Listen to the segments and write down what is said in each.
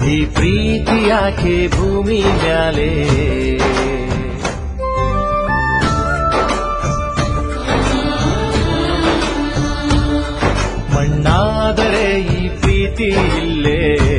ಈ ಪ್ರೀತಿ ಯಾಕೆ ಭೂಮಿ ಮ್ಯಾಲೆ ಮಣ್ಣಾದರೆ ಈ ಪ್ರೀತಿ ಇಲ್ಲೇ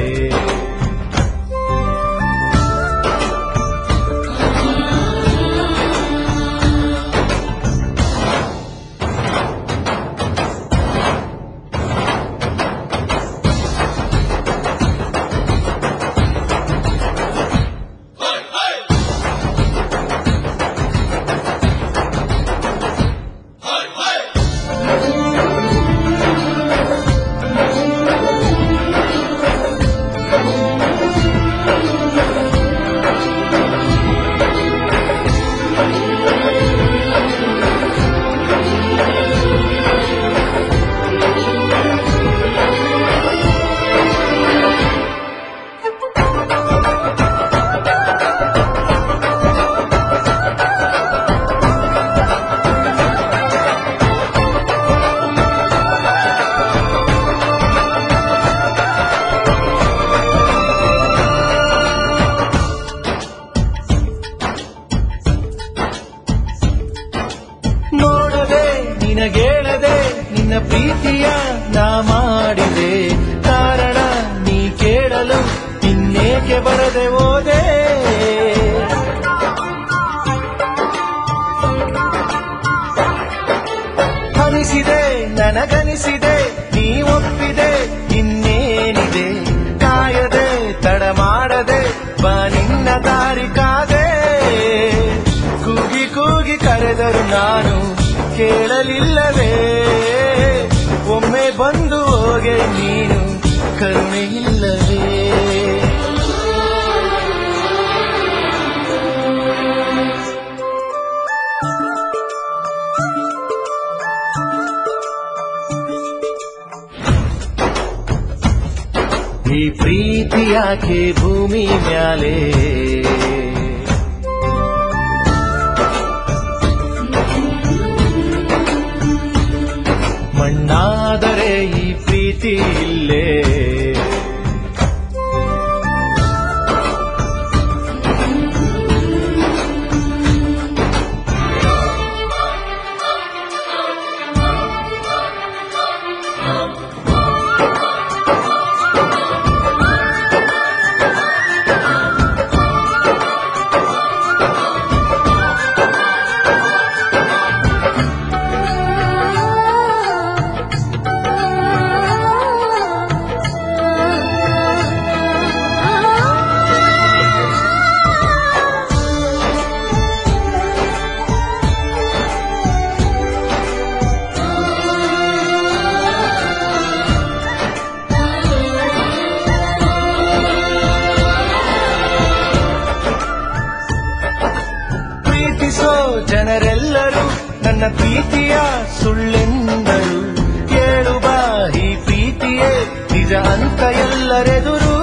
ನೋಡದೆ ನಿನಗೇಳದೆ ನಿನ್ನ ಪ್ರೀತಿಯ ನಾ ಮಾಡಿದೆ ಕಾರಣ ನೀ ಕೇಳಲು ಇನ್ನೇಕೆ ಬರದೆ ಹೋದೆ ಅನಿಸಿದೆ ನನಗನಿಸಿದೆ ನೀ ಒಪ್ಪಿದೆ ಇನ್ನೇನಿದೆ ಕಾಯದೆ ತಡ ಮಾಡದೆ ಬಾ ನಿನ್ನ ದಾರಿ ಕಾದೆ ಕೂಗಿ ಕೂಗಿ ಕರೆದರು ನಾನು ಕೇಳಲಿಲ್ಲವೇ ಒಮ್ಮೆ ಬಂದು ಹೋಗೆ ನೀನು ಕರುಣೆ ಇಲ್ಲವೇ ಈ ಪ್ರೀತಿ ಯಾಕೆ ಭೂಮಿ ಮ್ಯಾಲೆ ಮಣ್ಣಾದರೆ ಈ ಪ್ರೀತಿ ಇಲ್ಲೇ ಪ್ರೀತಿಸೋ ಜನರೆಲ್ಲರೂ ನನ್ನ ಪ್ರೀತಿಯ ಸುಳ್ಳೆಂದರು ಕೇಳು ಬಾ ಈ ಪ್ರೀತಿಯೇ ನಿಜ ಅಂತ ಎಲ್ಲರೆದುರು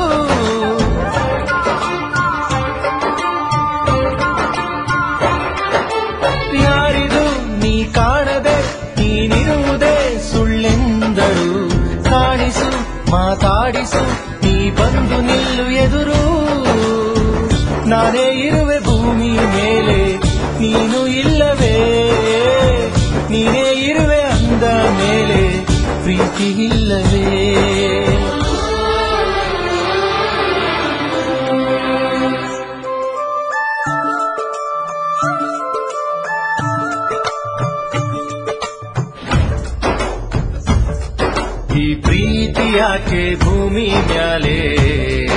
ಯಾರಿದು ನೀ ಕಾಣದೆ ನೀನಿರುವುದೇ ಸುಳ್ಳೆಂದರು ಕಾಣಿಸು ಮಾತಾಡಿಸು ನೀ ಬಂದು ನಿಲ್ಲು ಎದುರು ನಾನೇ ಇರುವೆ ಭೂಮಿ ಮೇಲೆ ನೀನು ಇಲ್ಲವೇ ನೀನೇ ಇರುವೆ ಅಂದ ಮೇಲೆ ಪ್ರೀತಿ ಇಲ್ಲವೇ ಈ ಪ್ರೀತಿ ಯಾಕೆ ಭೂಮಿ ಮ್ಯಾಲೆ